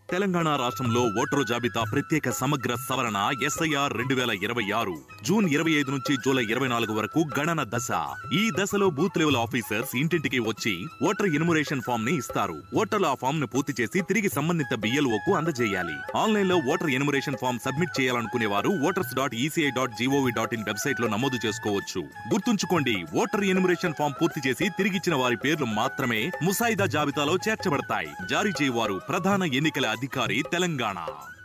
తెలంగాణ రాష్ట్రంలో ఓటరు జాబితా ప్రత్యేక సమగ్ర సవరణ ఎస్ఐఆర్ రెండు వేల ఇరవై ఆరు జూన్ ఇరవై ఐదు నుంచి జూలై ఇరవై నాలుగు వరకు గణన దశ ఈ దశలో బూత్ లెవెల్ ఆఫీసర్స్ ఇంటింటికి వచ్చి ఓటర్ ఎన్యుమరేషన్ ఫామ్ ని ఇస్తారు ఓటర్లు ఆ ఫామ్ ను పూర్తి చేసి తిరిగి సంబంధిత BLO కు అందజేయాలి ఆన్లైన్ లో ఓటర్ ఎన్యుమరేషన్ ఫామ్ సబ్మిట్ చేయాలనుకునే వారు voters dot ECI dot GOV dot in website లో నమోదు చేసుకోవచ్చు గుర్తుంచుకోండి ఓటర్ ఎన్యుమరేషన్ ఫామ్ పూర్తి చేసి తిరిగిచ్చిన వారి పేర్లు మాత్రమే ముసాయిదా జాబితాలో చేర్చబడతాయి జారీ చేయవారు ప్రధాన ఎన్నికల అధికారి తెలంగాణ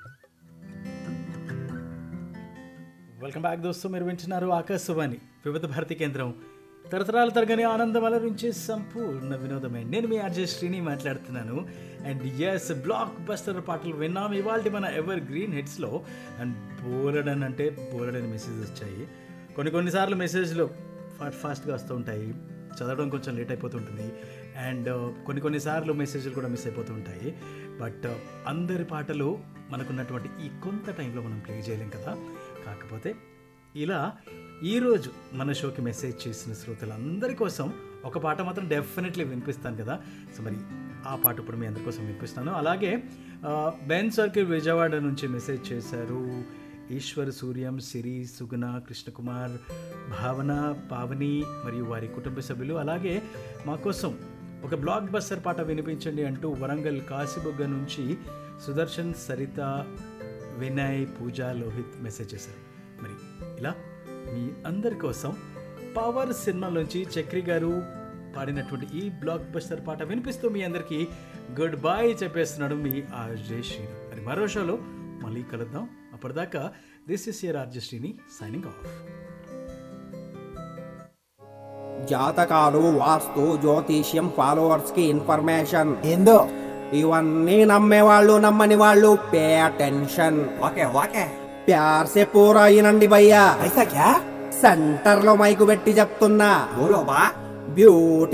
వెల్కమ్ బ్యాక్ దోస్తు మీరు వింటున్నారు ఆకాశవాణి వివిధ భారతి కేంద్రం తరతరాల తరగని ఆనందం అలరించే సంపూర్ణ వినోదమే నేను మీ ఆర్జే శ్రీని మాట్లాడుతున్నాను అండ్ ఎస్ బ్లాక్ బస్టర్ పాటలు విన్నాం ఇవాళ మన ఎవర్ గ్రీన్ హిట్స్లో అండ్ బోలెడన్ అంటే బోలెడన్ మెసేజ్ వచ్చాయి కొన్ని కొన్నిసార్లు మెసేజ్లు ఫాస్ట్ ఫాస్ట్గా వస్తూ ఉంటాయి చదవడం కొంచెం లేట్ అయిపోతుంటుంది అండ్ కొన్ని కొన్నిసార్లు మెసేజ్లు కూడా మిస్ అయిపోతూ ఉంటాయి బట్ అందరి పాటలు మనకున్నటువంటి ఈ కొంత టైంలో మనం ప్లే చేయలేం కదా కాకపోతే ఇలా ఈరోజు మన షోకి మెసేజ్ చేసిన శ్రోతలందరి కోసం ఒక పాట మాత్రం డెఫినెట్లీ వినిపిస్తాను కదా సో మరి ఆ పాట ఇప్పుడు మీ అందరి కోసం వినిపిస్తాను అలాగే ఆ, బెన్ సర్కిల్ విజయవాడ నుంచి మెసేజ్ చేశారు ఈశ్వర్ సూర్యం సిరి సుగుణ కృష్ణకుమార్ భావన పావని మరియు వారి కుటుంబ సభ్యులు అలాగే మా కోసం ఒక బ్లాక్ బస్టర్ పాట వినిపించండి అంటూ వరంగల్ కాశీబుగ్గ నుంచి సుదర్శన్ సరిత వినయ్ పూజ లోహిత్ మెసేజ్ చేశారు మరి ఇలా మీ అందరి కోసం పవర్ సినిమాలోంచి చక్రి గారు పాడినటువంటి ఈ బ్లాక్ బస్టర్ పాట వినిపిస్తూ మీ అందరికీ గుడ్ బాయ్ చెప్పేస్తున్నాడు మీ ఆర్జే శ్రీని మరి మరో షోలో మళ్ళీ కలుద్దాం అప్పటిదాకా this is your RJ Srini signing off జాతకాలు వాస్తు జ్యోతిష్యం ఫాలోవర్స్ కి ఇన్ఫర్మేషన్ ఏందో ఇవన్నీ నమ్మేవాళ్ళు నమ్మని వాళ్ళు పే అటెన్షన్ ఓకే ఓకే ప్యార్ సే పూరా అయినండి భయ్యా ఐసా క్యా సెంటర్ లో మైకు పెట్టి చెప్తున్నా బోలో బా బ్యూటీ